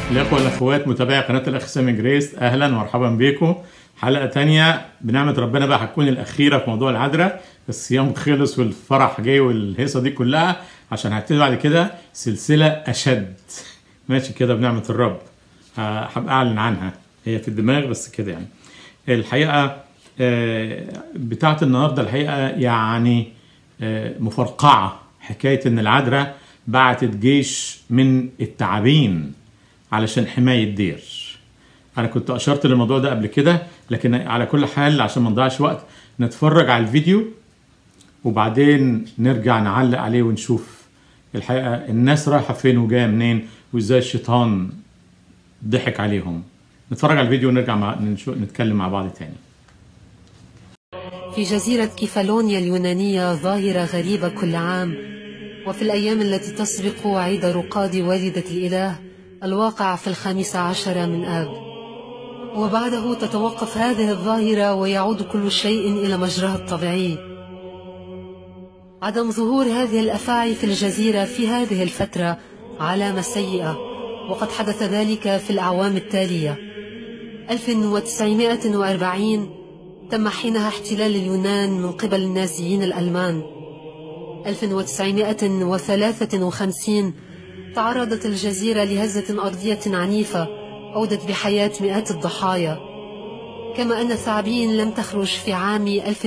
الأخوة والأخوات متابعي قناة الأخ سامي جريس أهلا ومرحبا بكم حلقة تانية بنعمة ربنا بقى هتكون الأخيرة في موضوع العذراء الصيام خلص والفرح جاي والهيصة دي كلها عشان هبتدي بعد كده سلسلة أشد ماشي كده بنعمة الرب ه- هبقى أعلن عنها هي في الدماغ بس كده يعني الحقيقة آه، بتاعة النهاردة الحقيقة يعني آه، مفرقعة حكاية إن العذراء بعتت جيش من التعابين علشان حماية دير أنا كنت أشرت للموضوع ده قبل كده لكن على كل حال عشان ما نضيعش وقت نتفرج على الفيديو وبعدين نرجع نعلق عليه ونشوف الحقيقة الناس رايحة فين وجاية منين وإزاي الشيطان ضحك عليهم نتفرج على الفيديو ونرجع مع... نشو... نتكلم مع بعض تاني في جزيرة كيفالونيا اليونانية ظاهرة غريبة كل عام وفي الأيام التي تسبق عيد رقاد والدة الإله الواقع في الخامس عشر من آب وبعده تتوقف هذه الظاهرة ويعود كل شيء إلى مجراه الطبيعي عدم ظهور هذه الأفاعي في الجزيرة في هذه الفترة علامة سيئة وقد حدث ذلك في الأعوام التالية 1940 تم حينها احتلال اليونان من قبل النازيين الألمان 1953 تعرضت الجزيرة لهزة أرضية عنيفة أودت بحياة مئات الضحايا كما أن الثعابين لم تخرج في عام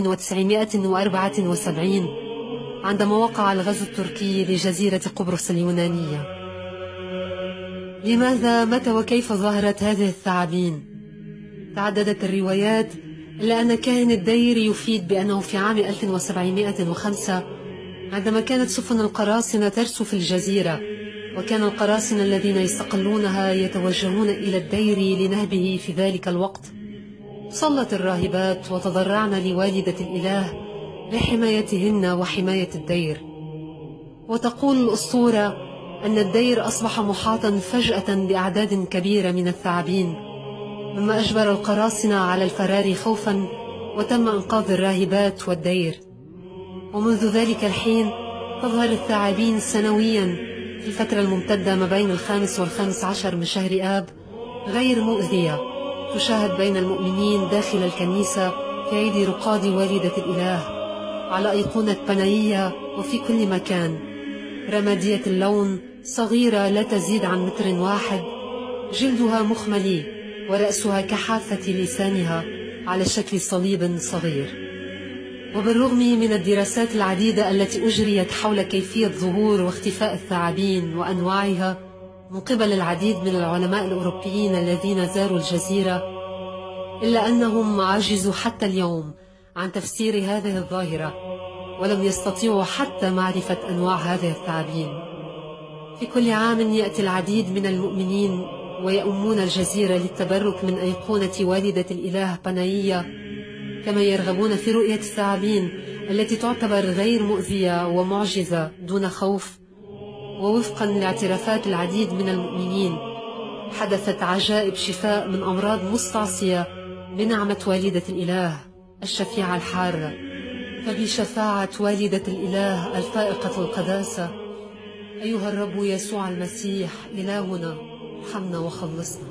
1974 عندما وقع الغزو التركي لجزيرة قبرص اليونانية لماذا متى وكيف ظهرت هذه الثعابين؟ تعددت الروايات إلا أن كاهن الدير يفيد بأنه في عام 1705 عندما كانت سفن القراصنة ترسو في الجزيرة وكان القراصنة الذين يستقلونها يتوجهون إلى الدير لنهبه في ذلك الوقت صلت الراهبات وتضرعن لوالدة الإله لحمايتهن وحماية الدير وتقول الأسطورة أن الدير أصبح محاطا فجأة بأعداد كبيرة من الثعابين مما أجبر القراصنة على الفرار خوفا وتم إنقاذ الراهبات والدير ومنذ ذلك الحين تظهر الثعابين سنويا في الفترة الممتدة ما بين الخامس والخامس عشر من شهر آب غير مؤذية تشاهد بين المؤمنين داخل الكنيسة في عيد رقاد والدة الإله على أيقونة بناية وفي كل مكان رمادية اللون صغيرة لا تزيد عن متر واحد جلدها مخملي ورأسها كحافة لسانها على شكل صليب صغير وبالرغم من الدراسات العديدة التي أجريت حول كيفية ظهور واختفاء الثعابين وأنواعها من قبل العديد من العلماء الأوروبيين الذين زاروا الجزيرة إلا أنهم عجزوا حتى اليوم عن تفسير هذه الظاهرة ولم يستطيعوا حتى معرفة أنواع هذه الثعابين في كل عام يأتي العديد من المؤمنين ويؤمون الجزيرة للتبرك من أيقونة والدة الإله بناية كما يرغبون في رؤية الثعابين التي تعتبر غير مؤذية ومعجزة دون خوف ووفقا لاعترافات العديد من المؤمنين حدثت عجائب شفاء من أمراض مستعصية بنعمة والدة الإله الشفيعة الحارة فبشفاعة والدة الإله الفائقة القداسة أيها الرب يسوع المسيح إلهنا ارحمنا وخلصنا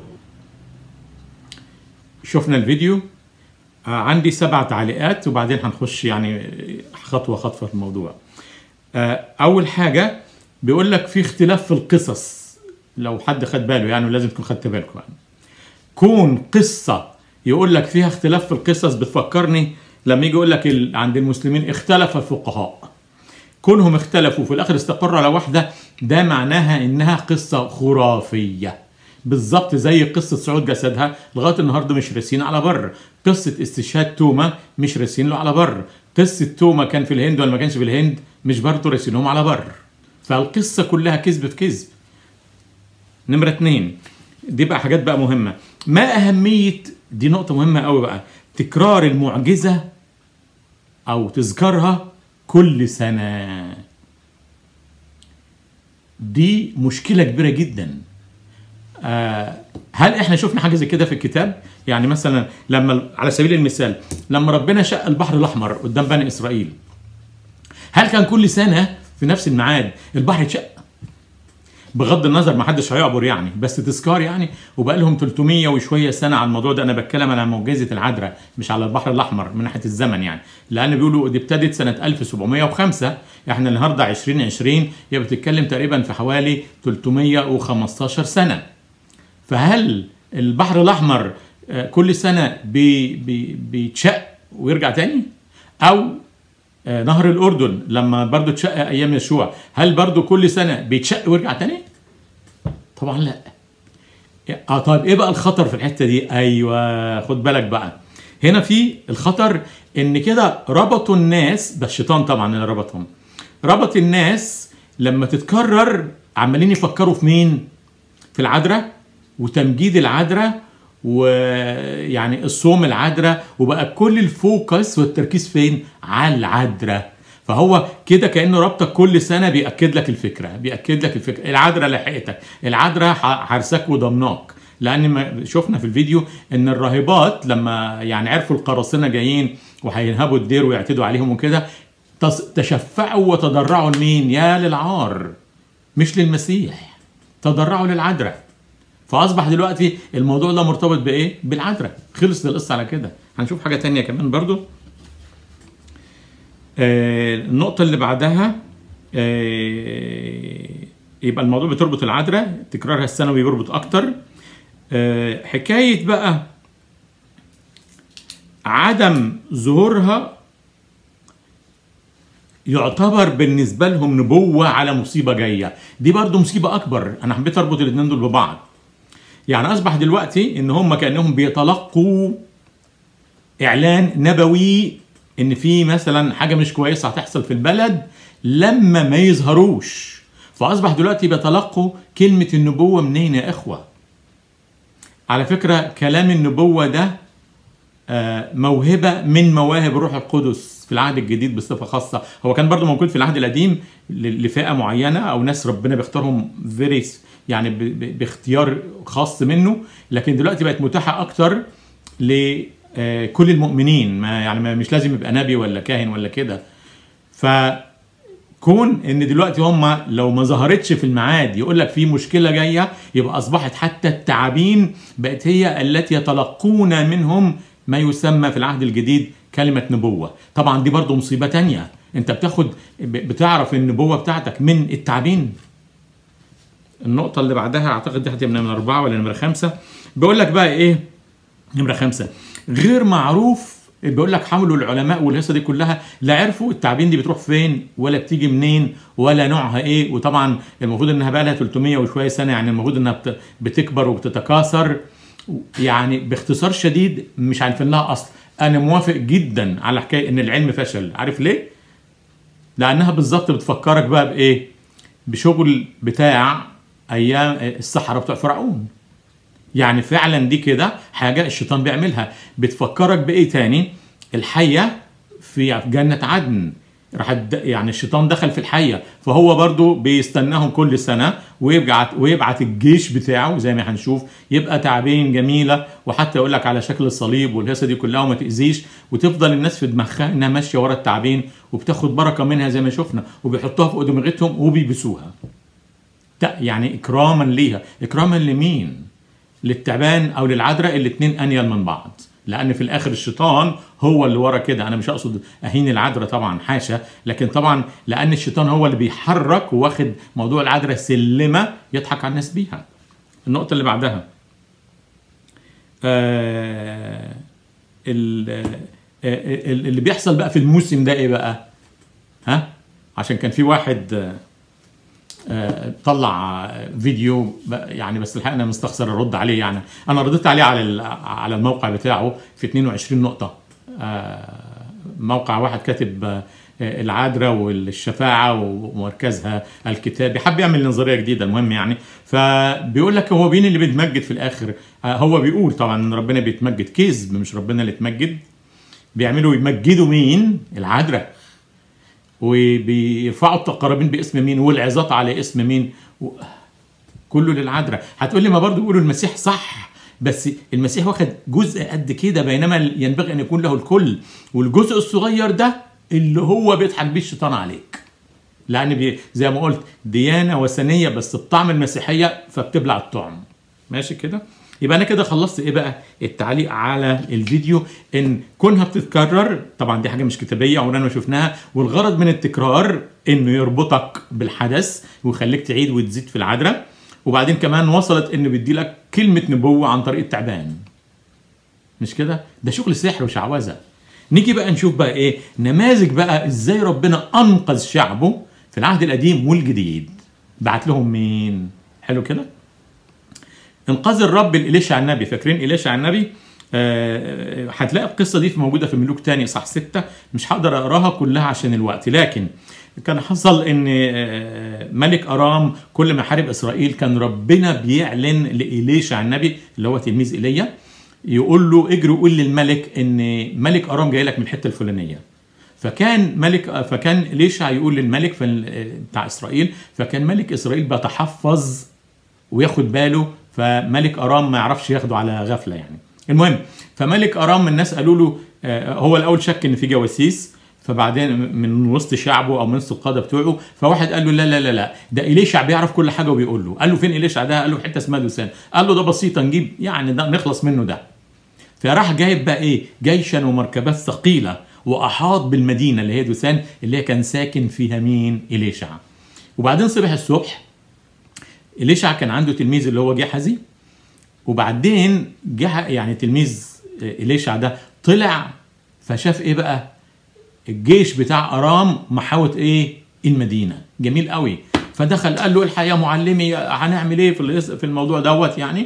شفنا الفيديو آه، عندي سبع تعليقات وبعدين هنخش يعني خطوة خطوة في الموضوع آه، أول حاجة بيقول لك في اختلاف في القصص لو حد خد باله يعني ولازم تكون خدت بالكم يعني كون قصة يقول لك فيها اختلاف في القصص بتفكرني لما يجي يقول لك ال- عند المسلمين اختلف الفقهاء كونهم اختلفوا في الاخر استقروا على واحده ده معناها انها قصه خرافيه بالظبط زي قصه صعود جسدها لغايه النهارده مش راسين على بر قصه استشهاد توما مش راسين له على بر قصه توما كان في الهند ولا ما كانش في الهند مش برضه راسينهم على بر فالقصه كلها كذب في كذب نمرة اتنين دي بقى حاجات بقى مهمة ما أهمية دي نقطة مهمة قوي بقى تكرار المعجزة أو تذكرها كل سنة دي مشكلة كبيرة جدا آه هل احنا شفنا حاجة زي كده في الكتاب يعني مثلا لما على سبيل المثال لما ربنا شق البحر الأحمر قدام بني إسرائيل هل كان كل سنة في نفس الميعاد البحر يتشق بغض النظر ما حدش هيعبر يعني بس تذكار يعني وبقى لهم 300 وشويه سنه على الموضوع ده انا بتكلم على معجزه العذراء مش على البحر الاحمر من ناحيه الزمن يعني لان بيقولوا دي ابتدت سنه 1705 احنا النهارده 2020 يبقى بتتكلم تقريبا في حوالي 315 سنه فهل البحر الاحمر آه، كل سنه بي بي بيتشق ويرجع تاني او آه، نهر الاردن لما برضو اتشق ايام يشوع هل برضو كل سنه بيتشق ويرجع تاني طبعا لا اه طيب ايه بقى الخطر في الحته دي ايوه خد بالك بقى هنا في الخطر ان كده ربطوا الناس ده الشيطان طبعا اللي ربطهم ربط الناس لما تتكرر عمالين يفكروا في مين في العذراء وتمجيد العذراء ويعني الصوم العذراء وبقى كل الفوكس والتركيز فين على العذراء فهو كده كانه ربطك كل سنه بياكد لك الفكره بياكد لك الفكره العذراء لحقتك العذراء حارسك وضمناك لان ما شفنا في الفيديو ان الراهبات لما يعني عرفوا القراصنه جايين وهينهبوا الدير ويعتدوا عليهم وكده تص- تشفعوا وتضرعوا لمين يا للعار مش للمسيح تضرعوا للعذراء فاصبح دلوقتي الموضوع ده مرتبط بايه بالعذراء خلصت القصه على كده هنشوف حاجه تانية كمان برضو آه النقطه اللي بعدها آه يبقى الموضوع بتربط العذراء تكرارها السنوي بيربط اكتر آه حكايه بقى عدم ظهورها يعتبر بالنسبه لهم نبوه على مصيبه جايه دي برضو مصيبه اكبر انا حبيت اربط الاثنين دول ببعض يعني اصبح دلوقتي ان هم كانهم بيتلقوا اعلان نبوي ان في مثلا حاجه مش كويسه هتحصل في البلد لما ما يظهروش فاصبح دلوقتي بيتلقوا كلمه النبوه منين يا اخوه على فكره كلام النبوه ده آه، موهبه من مواهب الروح القدس في العهد الجديد بصفه خاصه هو كان برضو موجود في العهد القديم ل- لفئه معينه او ناس ربنا بيختارهم فيري يعني ب- ب- باختيار خاص منه لكن دلوقتي بقت متاحه اكتر لكل المؤمنين ما يعني ما مش لازم يبقى نبي ولا كاهن ولا كده فكون ان دلوقتي هم لو ما ظهرتش في الميعاد يقول لك في مشكله جايه يبقى اصبحت حتى التعابين بقت هي التي يتلقون منهم ما يسمى في العهد الجديد كلمه نبوه طبعا دي برضو مصيبه تانية انت بتاخد ب- بتعرف النبوه بتاعتك من التعابين النقطة اللي بعدها أعتقد دي هتبقى نمرة أربعة ولا نمرة خمسة بيقول لك بقى إيه نمرة خمسة غير معروف بيقول لك حاولوا العلماء والهيصة دي كلها لا عرفوا التعابين دي بتروح فين ولا بتيجي منين ولا نوعها ايه وطبعا المفروض انها بقى لها 300 وشويه سنه يعني المفروض انها بت- بتكبر وبتتكاثر يعني باختصار شديد مش عارفين لها اصل انا موافق جدا على حكايه ان العلم فشل عارف ليه لانها بالظبط بتفكرك بقى بايه بشغل بتاع ايام السحره بتوع فرعون يعني فعلا دي كده حاجه الشيطان بيعملها بتفكرك بايه تاني الحيه في جنه عدن راح يعني الشيطان دخل في الحيه فهو برضو بيستناهم كل سنه ويبعت ويبعت الجيش بتاعه زي ما هنشوف يبقى تعابين جميله وحتى يقول لك على شكل الصليب والهيصه دي كلها وما تاذيش وتفضل الناس في دماغها انها ماشيه ورا التعابين وبتاخد بركه منها زي ما شفنا وبيحطوها في دماغتهم وبيبسوها ده يعني اكراما ليها اكراما لمين للتعبان او للعذراء الاثنين انيل من بعض لان في الاخر الشيطان هو اللي ورا كده انا مش اقصد اهين العذراء طبعا حاشا لكن طبعا لان الشيطان هو اللي بيحرك واخد موضوع العذراء سلمه يضحك على الناس بيها النقطه اللي بعدها آه ال- آه، اللي بيحصل بقى في الموسم ده ايه بقى ها عشان كان في واحد آه، آه، طلع فيديو ب- يعني بس الحقيقه انا مستخسر ارد عليه يعني انا رديت عليه على ال- على الموقع بتاعه في 22 نقطه آه، موقع واحد كاتب آه، العذراء والشفاعه ومركزها الكتابي حب يعمل نظريه جديده المهم يعني فبيقول لك هو مين اللي بيتمجد في الاخر آه، هو بيقول طبعا ان ربنا بيتمجد كذب مش ربنا اللي يتمجد بيعملوا يمجدوا مين العذراء وبيرفعوا التقاربين باسم مين والعظات على اسم مين و... كله للعذراء هتقول لي ما برضه يقولوا المسيح صح بس المسيح واخد جزء قد كده بينما ينبغي ان يكون له الكل والجزء الصغير ده اللي هو بيضحك بيه الشيطان عليك لان بي زي ما قلت ديانه وثنيه بس بطعم المسيحيه فبتبلع الطعم ماشي كده يبقى انا كده خلصت ايه بقى التعليق على الفيديو ان كونها بتتكرر طبعا دي حاجه مش كتابيه عمرنا ما شفناها والغرض من التكرار انه يربطك بالحدث ويخليك تعيد وتزيد في العذراء وبعدين كمان وصلت انه بيدي لك كلمه نبوه عن طريق التعبان مش كده ده شغل سحر وشعوذه نيجي بقى نشوف بقى ايه نماذج بقى ازاي ربنا انقذ شعبه في العهد القديم والجديد بعت لهم مين حلو كده انقاذ الرب الإليشع النبي فاكرين إليشع النبي آه، هتلاقي القصه دي موجوده في ملوك تاني صح ستة مش هقدر اقراها كلها عشان الوقت لكن كان حصل ان آه، ملك ارام كل ما حارب اسرائيل كان ربنا بيعلن لإليشع النبي اللي هو تلميذ ايليا يقول له اجري وقول للملك ان ملك ارام جاي لك من الحته الفلانيه فكان ملك فكان ليشع يقول للملك في- بتاع اسرائيل فكان ملك اسرائيل بيتحفظ وياخد باله فملك ارام ما يعرفش ياخده على غفله يعني المهم فملك ارام الناس قالوا له آه، هو الاول شك ان في جواسيس فبعدين من وسط شعبه او من وسط القاده بتوعه فواحد قال له لا لا لا لا ده إليشع بيعرف كل حاجه وبيقول له قال له فين إليشع ده قال له في حته اسمها دوسان قال له ده بسيطه نجيب يعني ده نخلص منه ده فراح جايب بقى ايه جيشا ومركبات ثقيله واحاط بالمدينه اللي هي دوسان اللي هي كان ساكن فيها مين إليشع وبعدين صبح الصبح إليشع كان عنده تلميذ اللي هو جحزي وبعدين جه يعني تلميذ إليشع ده طلع فشاف ايه بقى الجيش بتاع ارام محاوط ايه المدينه جميل قوي فدخل قال له الحق يا معلمي هنعمل ايه في الإس- في الموضوع دوت يعني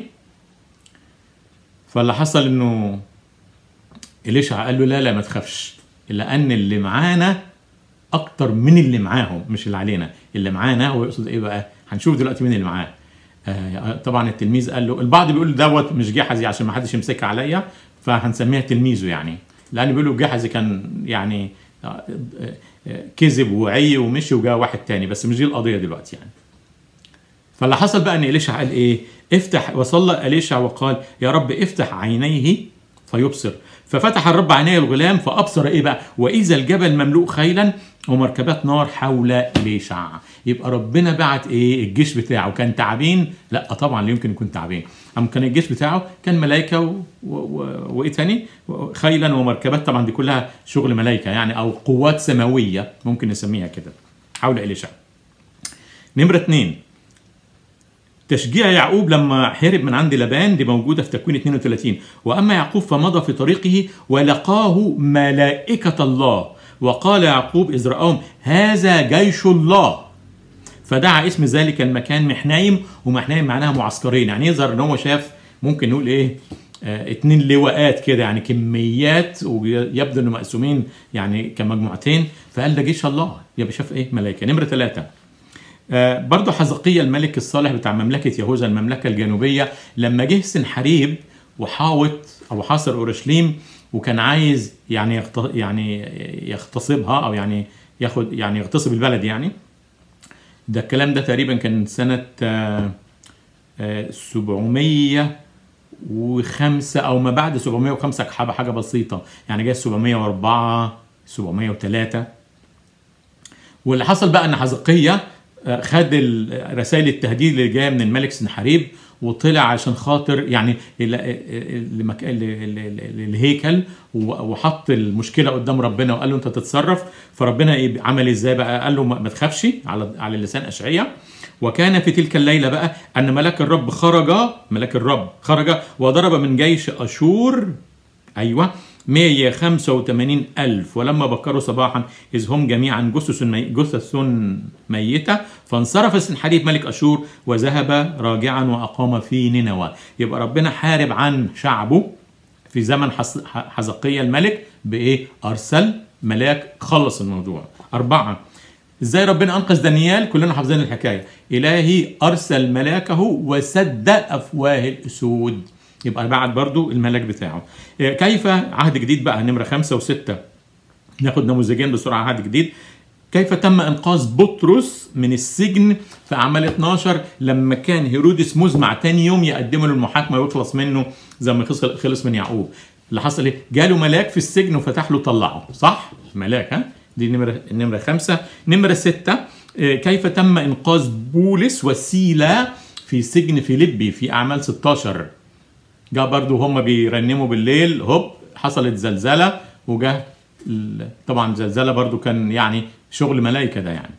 فاللي حصل انه إليشع قال له لا لا ما تخافش لان اللي معانا اكتر من اللي معاهم مش اللي علينا اللي معانا هو يقصد ايه بقى هنشوف دلوقتي مين اللي معاه آه طبعا التلميذ قال له البعض بيقول دوت مش جحزي عشان ما حدش يمسكها عليا فهنسميها تلميذه يعني لان بيقولوا جحزي كان يعني آه، آه، آه، كذب وعي ومشي وجاء واحد تاني بس مش دي القضيه دلوقتي يعني فاللي حصل بقى ان إليشع قال ايه افتح وصلى إليشع وقال يا رب افتح عينيه فيبصر ففتح الرب عيني الغلام فابصر ايه بقى واذا الجبل مملوء خيلا ومركبات نار حول إليشع يبقى ربنا بعت ايه الجيش بتاعه كان تعبين لا طبعا لا يمكن يكون تعبين اما كان الجيش بتاعه كان ملائكه و... و... و... وايه تاني خيلا ومركبات طبعا دي كلها شغل ملائكه يعني او قوات سماويه ممكن نسميها كده حول إليشع نمره اتنين تشجيع يعقوب لما هرب من عند لبان دي موجوده في تكوين 32 واما يعقوب فمضى في طريقه ولقاه ملائكه الله وقال يعقوب اذ راهم هذا جيش الله فدعا اسم ذلك المكان محنايم ومحنايم معناها معسكرين يعني يظهر ان هو شاف ممكن نقول ايه آه اتنين لواءات كده يعني كميات ويبدو انه مقسومين يعني كمجموعتين فقال ده جيش الله يبقى شاف ايه ملائكه نمره ثلاثه آه، برضه حزقية الملك الصالح بتاع مملكة يهوذا المملكة الجنوبية لما جه سنحريب وحاوط أو حاصر أورشليم وكان عايز يعني يغت... يعني يغتصبها أو يعني ياخد يعني يغتصب البلد يعني ده الكلام ده تقريبا كان سنة آه، آه، 705 أو ما بعد 705 حاجة حاجة بسيطة يعني جاي 704 703 واللي حصل بقى ان حزقية آه، خد ال- رسائل التهديد اللي جايه من الملك سنحريب وطلع عشان خاطر يعني ال- ال- المك- ال- ال- ال- الهيكل و- وحط المشكله قدام ربنا وقال له انت تتصرف فربنا ايه عمل ازاي بقى قال له ما ما تخافش على على لسان اشعياء وكان في تلك الليله بقى ان ملاك الرب خرج ملاك الرب خرج وضرب من جيش اشور ايوه 185 ألف ولما بكروا صباحا إذ هم جميعا جثث مي... جثث ميتة فانصرف سنحريب ملك أشور وذهب راجعا وأقام في نينوى يبقى ربنا حارب عن شعبه في زمن حس... ح- حزقية الملك بإيه؟ أرسل ملاك خلص الموضوع أربعة ازاي ربنا انقذ دانيال كلنا حافظين الحكايه الهي ارسل ملاكه وسد افواه الاسود يبقى بعد برضو الملاك بتاعه إيه، كيف عهد جديد بقى نمره خمسة وستة ناخد نموذجين بسرعه عهد جديد كيف تم انقاذ بطرس من السجن في اعمال 12 لما كان هيرودس مزمع تاني يوم يقدمه للمحاكمه ويخلص منه زي ما خلص- خلص من يعقوب اللي حصل ايه؟ جاله ملاك في السجن وفتح له طلعه صح؟ ملاك ها؟ دي نمرة نمرة خمسة نمرة ستة كيف تم انقاذ بولس وسيله في سجن فيليبي في اعمال 16 جاء برضو هم بيرنموا بالليل هوب حصلت زلزله وجه طبعا زلزله برضو كان يعني شغل ملائكه ده يعني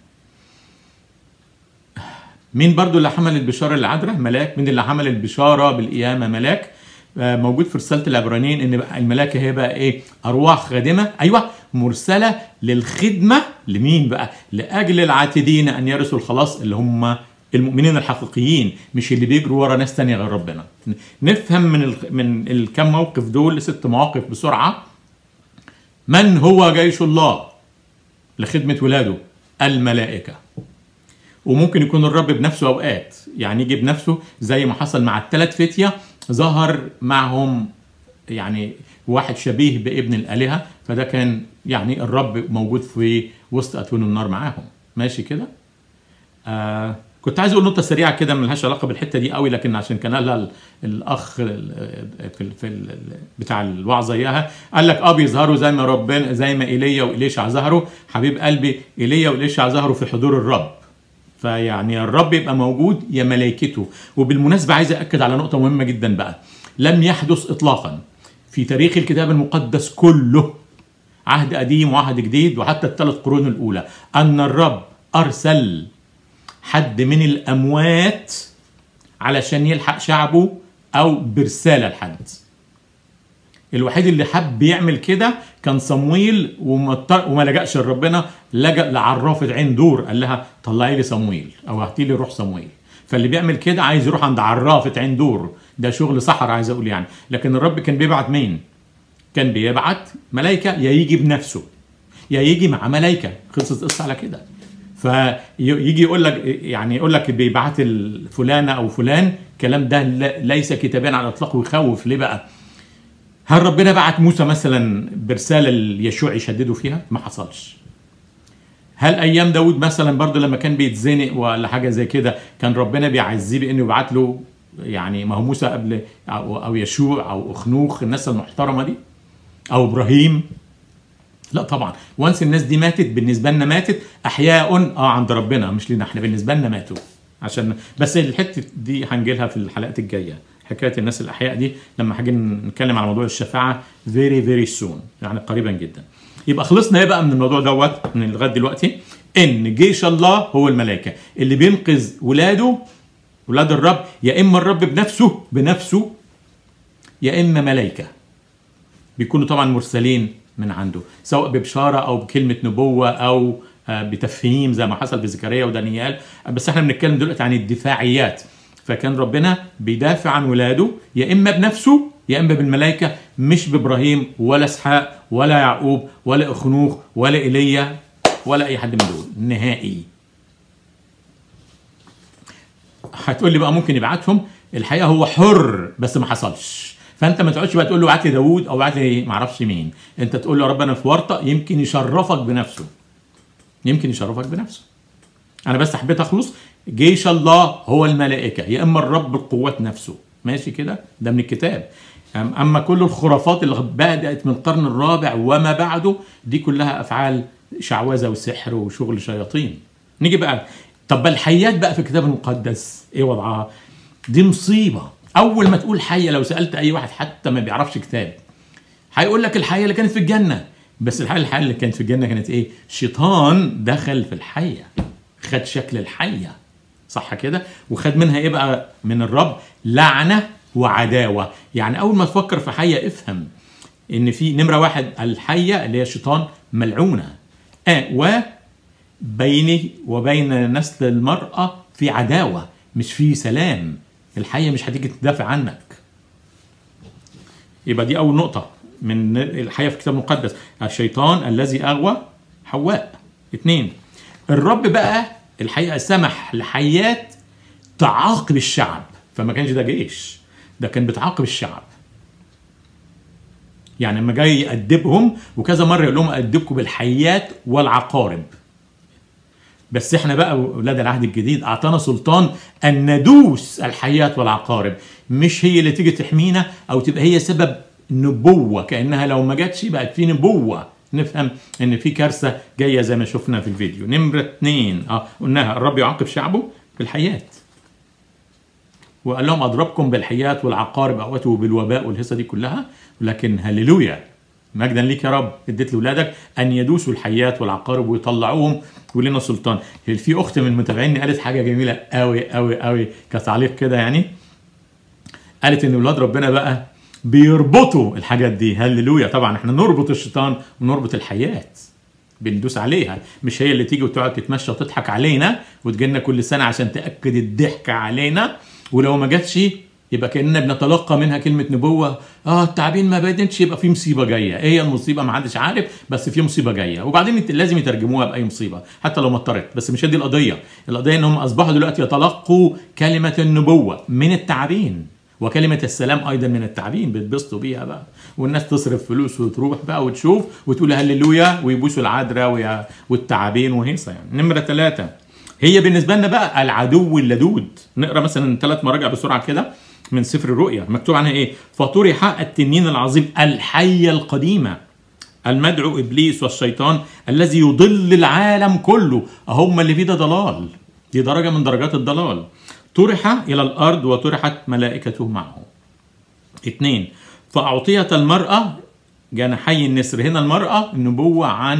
مين برضو اللي حمل البشاره العذراء ملاك مين اللي حمل البشاره بالقيامه ملاك موجود في رساله العبرانيين ان الملائكه هي بقى ايه ارواح خادمه ايوه مرسله للخدمه لمين بقى لاجل العاتدين ان يرثوا الخلاص اللي هم المؤمنين الحقيقيين مش اللي بيجروا ورا ناس تانية غير ربنا نفهم من ال... من الكم موقف دول ست مواقف بسرعه من هو جيش الله لخدمه ولاده الملائكه وممكن يكون الرب بنفسه اوقات يعني يجي بنفسه زي ما حصل مع الثلاث فتيه ظهر معهم يعني واحد شبيه بابن الالهه فده كان يعني الرب موجود في وسط اتون النار معاهم ماشي كده آه كنت عايز اقول نقطه سريعه كده ملهاش علاقه بالحته دي قوي لكن عشان كان قالها الاخ في في بتاع الوعظه اياها قال لك اه بيظهروا زي ما ربنا زي ما ايليا واليشع ظهروا حبيب قلبي ايليا واليشع ظهروا في حضور الرب فيعني الرب يبقى موجود يا ملائكته وبالمناسبه عايز اكد على نقطه مهمه جدا بقى لم يحدث اطلاقا في تاريخ الكتاب المقدس كله عهد قديم وعهد جديد وحتى الثلاث قرون الاولى ان الرب ارسل حد من الاموات علشان يلحق شعبه او برساله لحد الوحيد اللي حب يعمل كده كان صمويل وما لجأش لربنا لجأ لعرافة عين دور قال لها طلعي لي صمويل او هاتي لي روح صمويل فاللي بيعمل كده عايز يروح عند عرافة عين دور ده شغل صحراء عايز اقول يعني لكن الرب كان بيبعت مين كان بيبعت ملائكة يا يجي بنفسه يا يجي مع ملائكة خلصت القصة على كده فيجي يقول لك يعني يقول لك بيبعت فلانة او فلان الكلام ده ليس كتابيا على الاطلاق ويخوف ليه بقى هل ربنا بعت موسى مثلا برسالة ليشوع يشددوا فيها؟ ما حصلش. هل ايام داود مثلا برضو لما كان بيتزنق ولا حاجه زي كده كان ربنا بيعزيه بانه يبعت له يعني ما هو موسى قبل او, أو يشوع او اخنوخ الناس المحترمه دي او ابراهيم لا طبعا وانس الناس دي ماتت بالنسبه لنا ماتت احياء اه عند ربنا مش لنا احنا بالنسبه لنا ماتوا عشان بس الحته دي هنجي لها في الحلقات الجايه حكايه الناس الاحياء دي لما هاجي نتكلم على موضوع الشفاعه فيري فيري سون يعني قريبا جدا يبقى خلصنا ايه بقى من الموضوع دوت من لغايه دلوقتي ان جيش الله هو الملائكه اللي بينقذ ولاده ولاد الرب يا اما الرب بنفسه بنفسه يا اما ملائكه بيكونوا طبعا مرسلين من عنده سواء ببشاره او بكلمه نبوه او بتفهيم زي ما حصل في زكريا ودانيال بس احنا بنتكلم دلوقتي عن الدفاعيات فكان ربنا بيدافع عن ولاده يا اما بنفسه يا اما بالملائكه مش بابراهيم ولا اسحاق ولا يعقوب ولا اخنوخ ولا ايليا ولا اي حد من دول نهائي هتقول لي بقى ممكن يبعتهم الحقيقه هو حر بس ما حصلش فانت ما تقعدش بقى تقول له ابعت لي داوود او ابعت لي ما اعرفش مين انت تقول له يا رب انا في ورطه يمكن يشرفك بنفسه يمكن يشرفك بنفسه انا بس حبيت اخلص جيش الله هو الملائكه يا اما الرب القوات نفسه ماشي كده ده من الكتاب اما كل الخرافات اللي بدات من القرن الرابع وما بعده دي كلها افعال شعوذه وسحر وشغل شياطين نيجي بقى طب الحيات بقى في الكتاب المقدس ايه وضعها دي مصيبه اول ما تقول حيه لو سالت اي واحد حتى ما بيعرفش كتاب هيقول لك الحيه اللي كانت في الجنه بس الحيه الحيه اللي كانت في الجنه كانت ايه شيطان دخل في الحيه خد شكل الحيه صح كده وخد منها ايه بقى من الرب لعنه وعداوه يعني اول ما تفكر في حيه افهم ان في نمره واحد الحيه اللي هي الشيطان ملعونه آه وبيني وبين نسل المراه في عداوه مش في سلام الحيه مش هتيجي تدافع عنك يبقى دي اول نقطه من الحيه في الكتاب المقدس الشيطان الذي اغوى حواء اتنين الرب بقى الحقيقه سمح لحيات تعاقب الشعب فما كانش ده جيش ده كان بتعاقب الشعب يعني لما جاي يأدبهم وكذا مره يقول لهم أدبكم بالحيات والعقارب بس احنا بقى اولاد العهد الجديد اعطانا سلطان ان ندوس الحيات والعقارب مش هي اللي تيجي تحمينا او تبقى هي سبب نبوه كانها لو ما جاتش بقت في نبوه نفهم ان في كارثه جايه زي ما شفنا في الفيديو نمره اتنين اه قلناها الرب يعاقب شعبه بالحيات وقال لهم اضربكم بالحيات والعقارب اوته بالوباء والهيصه دي كلها ولكن هللويا مجدا ليك يا رب اديت لاولادك ان يدوسوا الحيات والعقارب ويطلعوهم ولنا سلطان في اخت من متابعيني قالت حاجه جميله قوي قوي قوي كتعليق كده يعني قالت ان اولاد ربنا بقى بيربطوا الحاجات دي هللويا طبعا احنا نربط الشيطان ونربط الحيات بندوس عليها مش هي اللي تيجي وتقعد تتمشى وتضحك علينا وتجينا كل سنه عشان تاكد الضحك علينا ولو ما جاتش يبقى كاننا بنتلقى منها كلمه نبوه اه التعبين ما بدتش يبقى في مصيبه جايه ايه هي المصيبه ما حدش عارف بس في مصيبه جايه وبعدين لازم يترجموها باي مصيبه حتى لو مطرت بس مش هي دي القضيه القضيه انهم اصبحوا دلوقتي يتلقوا كلمه النبوه من التعبين وكلمة السلام أيضا من التعبين بيتبسطوا بيها بقى والناس تصرف فلوس وتروح بقى وتشوف وتقول هللويا ويبوسوا العذراء والتعابين وهيصة يعني نمرة ثلاثة هي بالنسبة لنا بقى العدو اللدود نقرا مثلا ثلاث مراجع بسرعة كده من سفر الرؤيا مكتوب عنها ايه فطرح التنين العظيم الحية القديمة المدعو ابليس والشيطان الذي يضل العالم كله هم اللي فيه ده ضلال دي درجة من درجات الضلال طرح إلى الأرض وطرحت ملائكته معه اثنين فأعطيت المرأة جناحي النسر هنا المرأة النبوة عن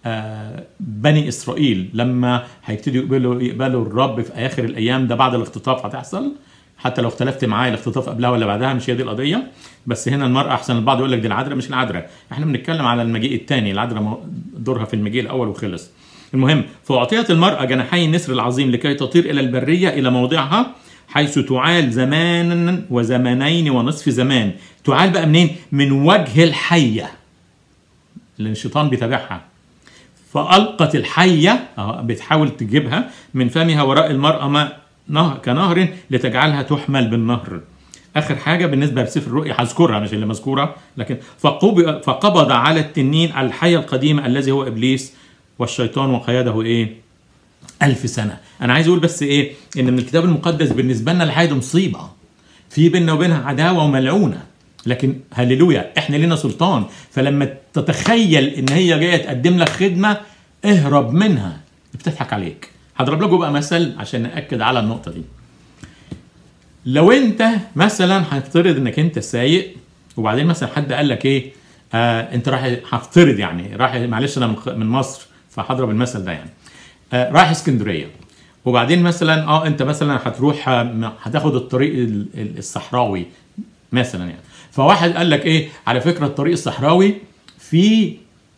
بني إسرائيل لما هيبتدوا يقبلوا يقبلوا الرب في آخر الأيام ده بعد الاختطاف هتحصل حتى لو اختلفت معايا الاختطاف قبلها ولا بعدها مش هي دي القضيه بس هنا المراه احسن البعض يقول لك دي العذراء مش العذراء احنا بنتكلم على المجيء الثاني العذراء دورها في المجيء الاول وخلص المهم فأعطيت المرأة جناحي النسر العظيم لكي تطير إلى البرية إلى موضعها حيث تعال زمانا وزمانين ونصف زمان تعال بقى منين من وجه الحية لأن الشيطان بيتابعها فألقت الحية بتحاول تجيبها من فمها وراء المرأة ما نهر كنهر لتجعلها تحمل بالنهر اخر حاجه بالنسبه لسفر الرؤيا هذكرها مش اللي مذكوره لكن فقبض على التنين الحي القديم الذي هو ابليس والشيطان وقياده ايه؟ ألف سنة أنا عايز أقول بس إيه إن من الكتاب المقدس بالنسبة لنا الحياة دي مصيبة في بيننا وبينها عداوة وملعونة لكن هللويا إحنا لنا سلطان فلما تتخيل إن هي جاية تقدم لك خدمة اهرب منها بتضحك عليك هضرب لكم بقى مثل عشان نأكد على النقطة دي لو أنت مثلا هنفترض إنك أنت سايق وبعدين مثلا حد قال لك إيه آه أنت راح هفترض يعني راح معلش أنا من مصر فهضرب المثل ده يعني آه رايح اسكندريه وبعدين مثلا اه انت مثلا هتروح هتاخد الطريق الصحراوي مثلا يعني فواحد قال لك ايه على فكره الطريق الصحراوي فيه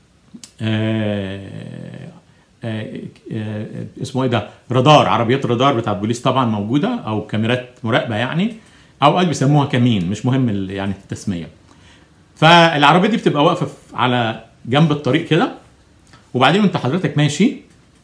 آه آه آه اسمه ايه ده رادار عربيات رادار بتاع البوليس طبعا موجوده او كاميرات مراقبه يعني او بيسموها كمين مش مهم يعني التسميه فالعربيه دي بتبقى واقفه على جنب الطريق كده وبعدين وانت حضرتك ماشي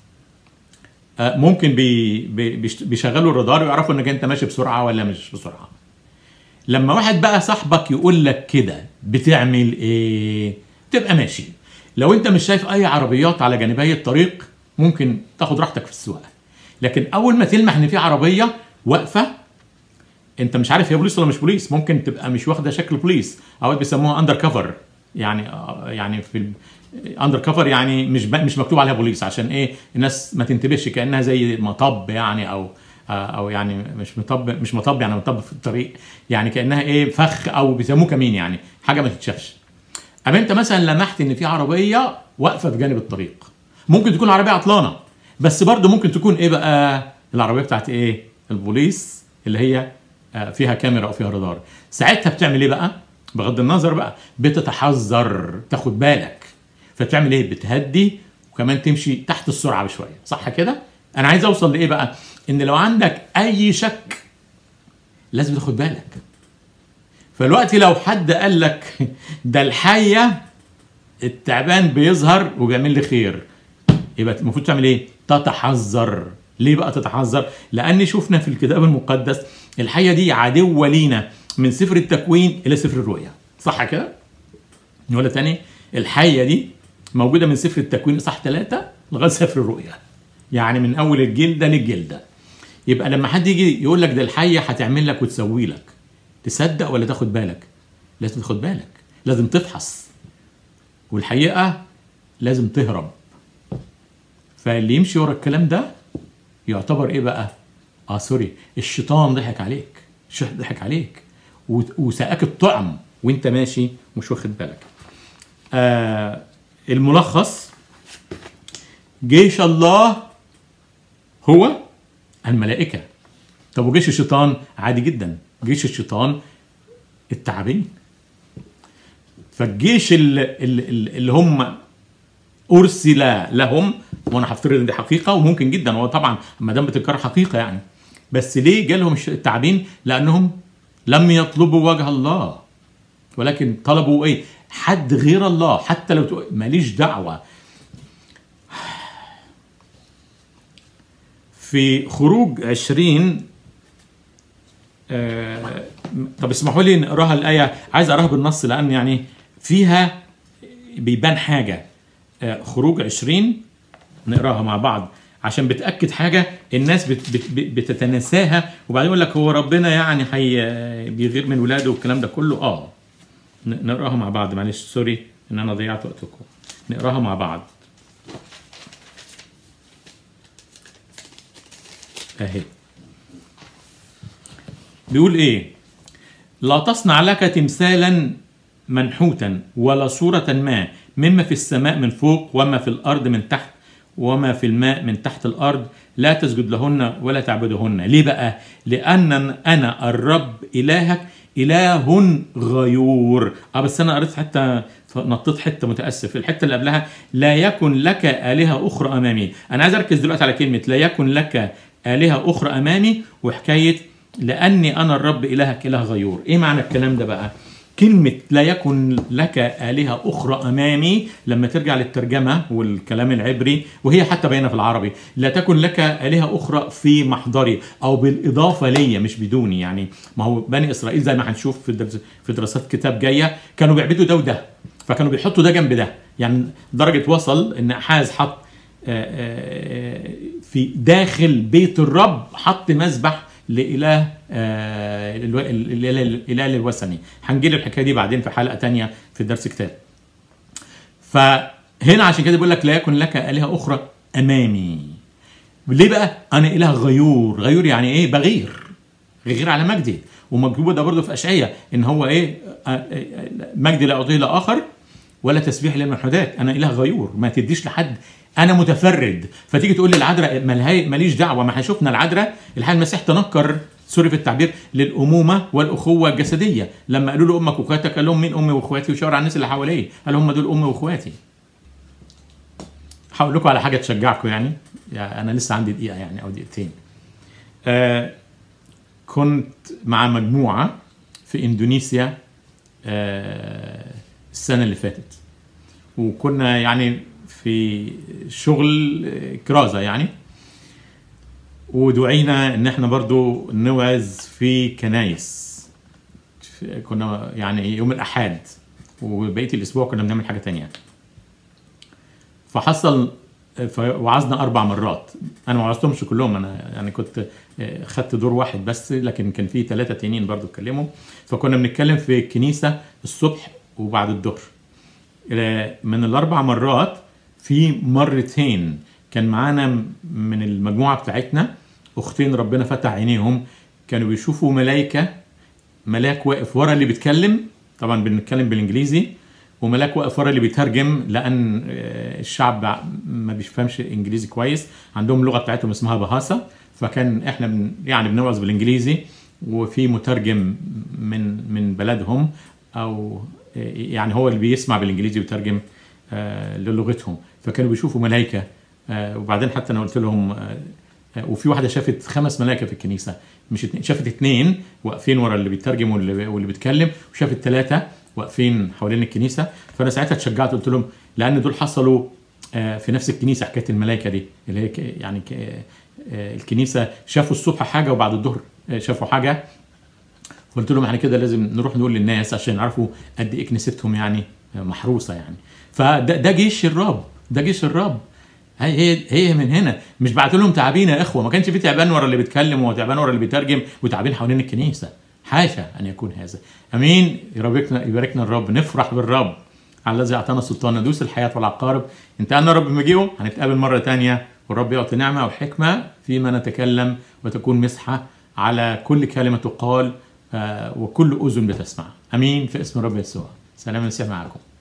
ممكن بي بي بيشغلوا الرادار ويعرفوا انك انت ماشي بسرعه ولا مش بسرعه لما واحد بقى صاحبك يقول لك كده بتعمل ايه تبقى ماشي لو انت مش شايف اي عربيات على جانبي الطريق ممكن تاخد راحتك في السواقه لكن اول ما تلمح ان في عربيه واقفه انت مش عارف هي بوليس ولا مش بوليس ممكن تبقى مش واخده شكل بوليس او بيسموها اندر كفر يعني يعني في اندر كفر يعني مش مش مكتوب عليها بوليس عشان ايه الناس ما تنتبهش كانها زي مطب يعني او او يعني مش مطب مش مطب يعني مطب في الطريق يعني كانها ايه فخ او بيسموه كمين يعني حاجه ما تتشافش اما انت مثلا لمحت ان في عربيه واقفه بجانب الطريق ممكن تكون عربيه عطلانه بس برضه ممكن تكون ايه بقى العربيه بتاعت ايه البوليس اللي هي فيها كاميرا او فيها رادار ساعتها بتعمل ايه بقى بغض النظر بقى بتتحذر تاخد بالك فتعمل ايه بتهدي وكمان تمشي تحت السرعه بشويه صح كده انا عايز اوصل لايه بقى ان لو عندك اي شك لازم تاخد بالك فالوقت لو حد قال لك ده الحيه التعبان بيظهر وبيعمل لي خير يبقى المفروض تعمل ايه تتحذر ليه بقى تتحذر لان شفنا في الكتاب المقدس الحيه دي عدوه لينا من سفر التكوين الى سفر الرؤيا صح كده ولا تاني الحيه دي موجوده من سفر التكوين اصح ثلاثة لغايه سفر الرؤيا يعني من اول الجلده للجلده يبقى لما حد يجي يقول لك ده الحيه هتعمل لك وتسوي لك تصدق ولا تاخد بالك لازم تاخد بالك لازم تفحص والحقيقه لازم تهرب فاللي يمشي ورا الكلام ده يعتبر ايه بقى اه سوري الشيطان ضحك عليك الشيطان ضحك عليك و- وسقاك الطعم وانت ماشي مش واخد بالك آه الملخص جيش الله هو الملائكة طب وجيش الشيطان عادي جدا جيش الشيطان التعابين فالجيش اللي, اللي, اللي هم ارسل لهم وانا هفترض ان دي حقيقه وممكن جدا هو طبعا ما دام بتتكرر حقيقه يعني بس ليه جالهم الش- التعابين؟ لانهم لم يطلبوا وجه الله ولكن طلبوا ايه؟ حد غير الله حتى لو تقول ماليش دعوه في خروج عشرين آه طب اسمحوا لي نقراها الآية عايز أقراها بالنص لأن يعني فيها بيبان حاجة آه خروج عشرين نقراها مع بعض عشان بتأكد حاجة الناس بت بت بتتناساها وبعدين يقول لك هو ربنا يعني حي بيغير من ولاده والكلام ده كله اه ن- نقراها مع بعض معلش سوري ان انا ضيعت وقتكم نقراها مع بعض اهي بيقول ايه لا تصنع لك تمثالا منحوتا ولا صورة ما مما في السماء من فوق وما في الأرض من تحت وما في الماء من تحت الأرض لا تسجد لهن ولا تعبدهن ليه بقى لأن أنا الرب إلهك إله غيور اه بس أنا قريت حتى نطيت حتة متأسف الحتة اللي قبلها لا يكن لك آلهة أخرى أمامي أنا عايز أركز دلوقتي على كلمة لا يكن لك آلهة أخرى أمامي وحكاية لأني أنا الرب إلهك إله غيور إيه معنى الكلام ده بقى كلمة لا يكن لك آلهة أخرى أمامي لما ترجع للترجمة والكلام العبري وهي حتى باينة في العربي لا تكن لك آلهة أخرى في محضري أو بالإضافة لي مش بدوني يعني ما هو بني إسرائيل زي ما هنشوف في درس في دراسات كتاب جاية كانوا بيعبدوا ده وده فكانوا بيحطوا ده جنب ده يعني درجة وصل إن أحاز حط آه، آه، في داخل بيت الرب حط مسبح لإله آه، الو- الإله الإله الوثني هنجي الحكايه دي بعدين في حلقه تانية في درس كتاب فهنا عشان كده بيقول لك لا يكن لك آلهة أخرى أمامي ليه بقى أنا إله غيور غيور يعني إيه بغير غير على مجدي ومكتوب ده برضه في أشعية إن هو إيه آه، آه، مجدي لا أعطيه لآخر ولا تسبيح للمحمودات انا اله غيور ما تديش لحد انا متفرد فتيجي تقول لي العذراء ملها- ماليش دعوه ما احنا شفنا العذراء الحال المسيح تنكر سوري في التعبير للامومه والاخوه الجسديه لما قالوا له امك واخواتك قال لهم مين امي واخواتي وشاور على الناس اللي حواليه قال هم دول امي واخواتي هقول لكم على حاجه تشجعكم يعني, يعني انا لسه عندي دقيقه يعني او دقيقتين آه كنت مع مجموعه في اندونيسيا آه السنه اللي فاتت وكنا يعني في شغل كرازه يعني ودعينا ان احنا برضو نوعظ في كنايس في- كنا يعني يوم الاحد وبقيه الاسبوع كنا بنعمل حاجه تانية فحصل فوعظنا اربع مرات انا ما وعظتهمش كلهم انا يعني كنت آه، خدت دور واحد بس لكن كان في ثلاثه تانيين برضو اتكلموا فكنا بنتكلم في الكنيسه الصبح وبعد الظهر آه، من الاربع مرات في مرتين كان معانا من المجموعه بتاعتنا اختين ربنا فتح عينيهم كانوا بيشوفوا ملائكه ملاك واقف ورا اللي بيتكلم طبعا بنتكلم بالانجليزي وملاك واقف ورا اللي بيترجم لان آه، الشعب ما بيفهمش انجليزي كويس عندهم اللغه بتاعتهم اسمها بهاسا فكان احنا بن يعني بنوعظ بالانجليزي وفي مترجم من من بلدهم او آه، يعني هو اللي بيسمع بالانجليزي ويترجم آه، للغتهم فكانوا بيشوفوا ملائكه آه، وبعدين حتى انا قلت لهم آه، آه، وفي واحده شافت خمس ملائكه في الكنيسه مش اتنين شافت اتنين واقفين ورا اللي بيترجم واللي, واللي بيتكلم وشافت ثلاثه واقفين حوالين الكنيسه فانا ساعتها اتشجعت قلت لهم لان دول حصلوا آه، في نفس الكنيسه حكايه الملائكه دي اللي هي ك- يعني ك- آه، الكنيسه شافوا الصبح حاجه وبعد الظهر آه، شافوا حاجه قلت لهم احنا كده لازم نروح نقول للناس عشان يعرفوا قد ايه كنيستهم يعني محروسه يعني فده ده جيش الرب ده جيش الرب هي هي هي من هنا مش بعت لهم تعابين يا اخوه ما كانش في تعبان ورا اللي بيتكلم وتعبان ورا اللي بيترجم وتعابين حوالين الكنيسه حاشا ان يكون هذا امين يباركنا يباركنا الرب نفرح بالرب على الذي اعطانا سلطان ندوس الحياه والعقارب انتهى رب مجيئه هنتقابل مره تانية والرب يعطي نعمه وحكمه فيما نتكلم وتكون مسحه على كل كلمه تقال آه، وكل اذن بتسمع امين في اسم الرب يسوع سلام المسيح معكم